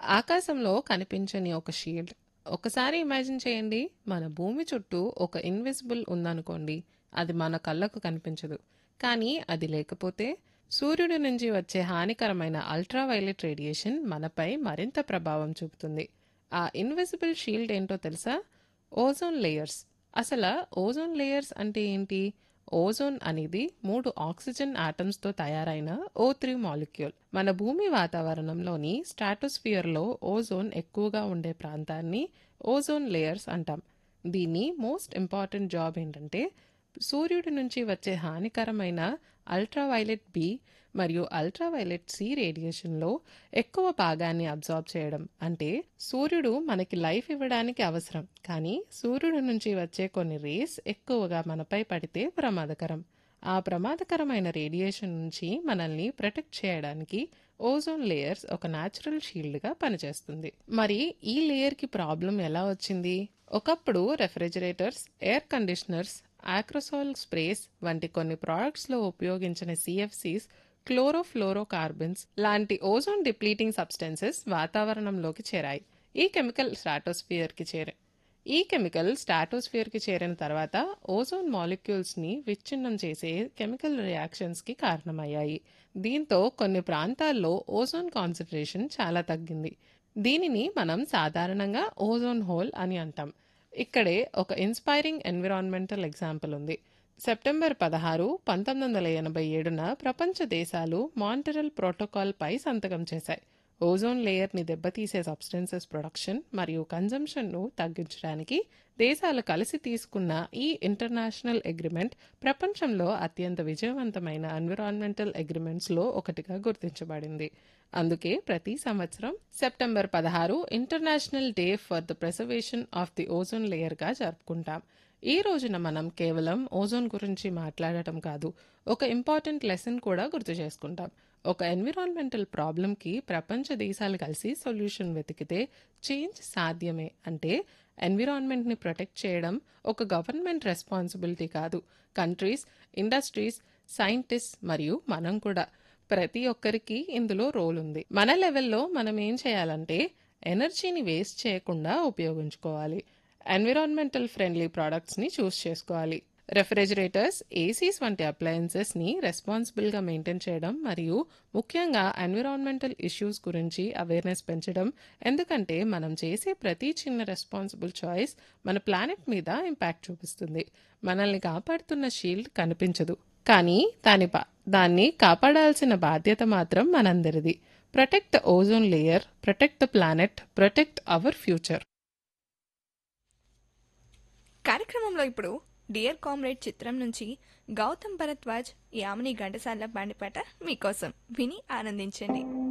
ఆకాశంలో కనిపించని ఒక షీల్డ్ ఒకసారి ఇమాజిన్ చేయండి మన భూమి చుట్టూ ఒక ఇన్విజిబుల్ ఉందనుకోండి అది మన కళ్ళకు కనిపించదు కానీ అది లేకపోతే సూర్యుడి నుంచి వచ్చే హానికరమైన అల్ట్రావైలెట్ రేడియేషన్ మనపై మరింత ప్రభావం చూపుతుంది ఆ ఇన్విజిబుల్ షీల్డ్ ఏంటో తెలుసా ఓజోన్ లేయర్స్ అసలు ఓజోన్ లేయర్స్ అంటే ఏంటి ఓజోన్ అనేది మూడు ఆక్సిజన్ ఆటమ్స్తో తయారైన ఓ త్రీ మాలిక్యూల్ మన భూమి వాతావరణంలోని స్ట్రాటోస్ఫియర్లో ఓజోన్ ఎక్కువగా ఉండే ప్రాంతాన్ని ఓజోన్ లేయర్స్ అంటాం దీని మోస్ట్ ఇంపార్టెంట్ జాబ్ ఏంటంటే సూర్యుడి నుంచి వచ్చే హానికరమైన అల్ట్రావైలెట్ బి మరియు అల్ట్రావైలెట్ సి రేడియేషన్లో ఎక్కువ భాగాన్ని అబ్జార్బ్ చేయడం అంటే సూర్యుడు మనకి లైఫ్ ఇవ్వడానికి అవసరం కానీ సూర్యుడి నుంచి వచ్చే కొన్ని రేస్ ఎక్కువగా మనపై పడితే ప్రమాదకరం ఆ ప్రమాదకరమైన రేడియేషన్ నుంచి మనల్ని ప్రొటెక్ట్ చేయడానికి ఓజోన్ లేయర్స్ ఒక న్యాచురల్ షీల్డ్గా పనిచేస్తుంది మరి ఈ లేయర్కి ప్రాబ్లం ఎలా వచ్చింది ఒకప్పుడు refrigerators air conditioners aerosol sprays వంటి కొన్ని ప్రోడక్ట్స్లో ఉపయోగించిన సిఎఫ్సిస్ క్లోరోఫ్లోరోకార్బన్స్ లాంటి ఓజోన్ డిప్లీటింగ్ సబ్స్టెన్సెస్ వాతావరణంలోకి చేరాయి ఈ కెమికల్ స్ట్రాటోస్ఫియర్కి చేరే ఈ కెమికల్ స్ట్రాటోస్ఫియర్కి చేరిన తర్వాత ఓజోన్ మాలిక్యూల్స్ని విచ్ఛిన్నం చేసే కెమికల్ రియాక్షన్స్కి కారణమయ్యాయి దీంతో కొన్ని ప్రాంతాల్లో ఓజోన్ కాన్సన్ట్రేషన్ చాలా తగ్గింది దీనిని మనం సాధారణంగా ఓజోన్ హోల్ అని అంటాం ఇక్కడే ఒక ఇన్స్పైరింగ్ ఎన్విరాన్మెంటల్ ఎగ్జాంపుల్ ఉంది సెప్టెంబర్ పదహారు పంతొమ్మిది వందల ఎనభై ఏడున ప్రపంచ దేశాలు మాంటరల్ ప్రోటోకాల్పై సంతకం చేశాయి ఓజోన్ లేయర్ని దెబ్బతీసే సబ్స్టెన్సెస్ ప్రొడక్షన్ మరియు కన్జంప్షన్ను తగ్గించడానికి దేశాలు కలిసి తీసుకున్న ఈ ఇంటర్నేషనల్ అగ్రిమెంట్ ప్రపంచంలో అత్యంత విజయవంతమైన ఎన్విరాన్మెంటల్ అగ్రిమెంట్స్లో ఒకటిగా గుర్తించబడింది అందుకే ప్రతి సంవత్సరం సెప్టెంబర్ పదహారు international day for the preservation of the ozone లేయర్గా జరుపుకుంటాం ఈ రోజున మనం కేవలం ఓజోన్ గురించి మాట్లాడటం కాదు ఒక ఇంపార్టెంట్ లెసన్ కూడా గుర్తు చేసుకుంటాం ఒక ఎన్విరాన్మెంటల్ ప్రాబ్లంకి ప్రపంచ దేశాలు కలిసి సొల్యూషన్ వెతికితే చేంజ్ సాధ్యమే అంటే ఎన్విరాన్మెంట్ని ప్రొటెక్ట్ చేయడం ఒక గవర్నమెంట్ రెస్పాన్సిబిలిటీ కాదు కంట్రీస్ ఇండస్ట్రీస్ సైంటిస్ట్ మరియు మనం కూడా ప్రతి ఒక్కరికి ఇందులో రోల్ ఉంది మన లెవెల్లో మనం ఏం చేయాలంటే ఎనర్జీని వేస్ట్ చేయకుండా ఉపయోగించుకోవాలి ఎన్విరాన్మెంటల్ ఫ్రెండ్లీ ప్రోడక్ట్స్ని చూస్ చేసుకోవాలి రెఫ్రిజిరేటర్స్ ఏసీస్ వంటి అప్లయన్సెస్ని రెస్పాన్సిబుల్గా మెయింటైన్ చేయడం మరియు ముఖ్యంగా ఎన్విరాన్మెంటల్ ఇష్యూస్ గురించి అవేర్నెస్ పెంచడం ఎందుకంటే మనం చేసే ప్రతి చిన్న రెస్పాన్సిబుల్ చాయిస్ మన ప్లానెట్ మీద ఇంపాక్ట్ చూపిస్తుంది మనల్ని కాపాడుతున్న షీల్డ్ కనిపించదు కానీ దాని బా దాన్ని కాపాడాల్సిన బాధ్యత మాత్రం మనందరిది protect the ozone layer protect the planet protect our future కార్యక్రమంలో ఇప్పుడు డియర్ కామ్రేడ్ చిత్రం నుంచి గౌతమ్ భరద్వాజ్ యామిని ఘంటసాల బాండిపాట మీకోసం విని ఆనందించండి